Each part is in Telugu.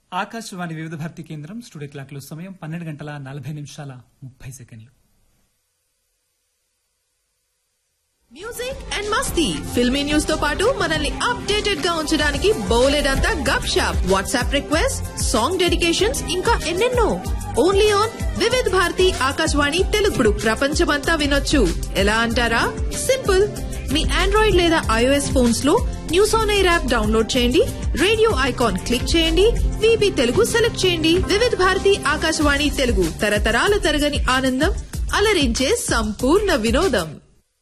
ఆకాశవాణి వివిధ భారతి కేంద్రం స్టూడియో క్లాక్లో సమయం పన్నెండు గంటల నలభై నిమిషాల ముప్పై సెకండ్లు మ్యూజిక్ అండ్ మస్తీ ఫిల్మీ న్యూస్ తో పాటు మనల్ని అప్డేటెడ్ గా ఉంచడానికి బోలెడంతా గప్ షాప్ వాట్సాప్ రిక్వెస్ట్ సాంగ్ డెడికేషన్స్ ఇంకా ఎన్నెన్నో ఓన్లీ ఆన్ వివిధ్ భారతి ఆకాశవాణి తెలుగుడు ప్రపంచమంతా వినొచ్చు ఎలా అంటారా సింపుల్ మీ ఆండ్రాయిడ్ లేదా ఐఓఎస్ ఫోన్స్ లో news on air app download చేయండి రేడియో ఐకాన్ క్లిక్ చేయండి విబి తెలుగు సెలెక్ట్ చేయండి వివిధ్ భారతి ఆకాశవాణి తెలుగు తరతరాల తరగని ఆనందం అలరించే సంపూర్ణ వినోదం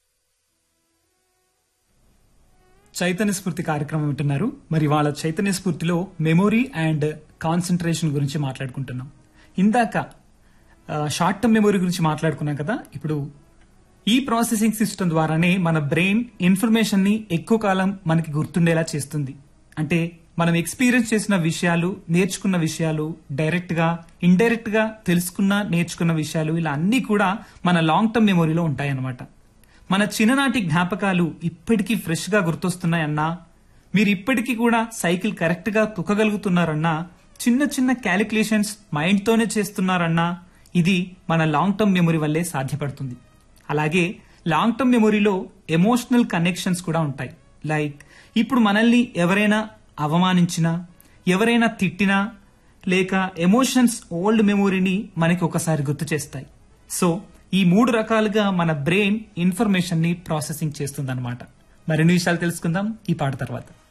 చైతన్య స్ఫూర్తి కార్యక్రమం వింటున్నారు మరి వాళ్ళ చైతన్య స్ఫూర్తిలో మెమొరీ అండ్ కాన్సన్ట్రేషన్ గురించి మాట్లాడుకుంటున్నాం ఇందాక షార్ట్ టర్మ్ మెమొరీ గురించి మాట్లాడుకున్నాం కదా ఇప్పుడు ఈ ప్రాసెసింగ్ సిస్టమ్ ద్వారానే మన బ్రెయిన్ ఇన్ఫర్మేషన్ ని ఎక్కువ కాలం మనకి గుర్తుండేలా చేస్తుంది అంటే మనం ఎక్స్పీరియన్స్ చేసిన విషయాలు నేర్చుకున్న విషయాలు డైరెక్ట్ గా ఇండైరెక్ట్ గా తెలుసుకున్న నేర్చుకున్న విషయాలు ఇలా అన్ని కూడా మన లాంగ్ టర్మ్ మెమొరీలో ఉంటాయన్నమాట మన చిన్ననాటి జ్ఞాపకాలు ఇప్పటికీ ఫ్రెష్ గా గుర్తొస్తున్నాయన్నా మీరు ఇప్పటికీ కూడా సైకిల్ కరెక్ట్ గా తొక్కగలుగుతున్నారన్నా చిన్న చిన్న క్యాలిక్యులేషన్స్ మైండ్ తోనే చేస్తున్నారన్నా ఇది మన లాంగ్ టర్మ్ మెమొరీ వల్లే సాధ్యపడుతుంది అలాగే లాంగ్ టర్మ్ మెమొరీలో ఎమోషనల్ కనెక్షన్స్ కూడా ఉంటాయి లైక్ ఇప్పుడు మనల్ని ఎవరైనా అవమానించినా ఎవరైనా తిట్టినా లేక ఎమోషన్స్ ఓల్డ్ మెమొరీని మనకి ఒకసారి గుర్తు చేస్తాయి సో ఈ మూడు రకాలుగా మన బ్రెయిన్ ఇన్ఫర్మేషన్ ని ప్రాసెసింగ్ చేస్తుందన్నమాట మరిన్ని విషయాలు తెలుసుకుందాం ఈ పాట తర్వాత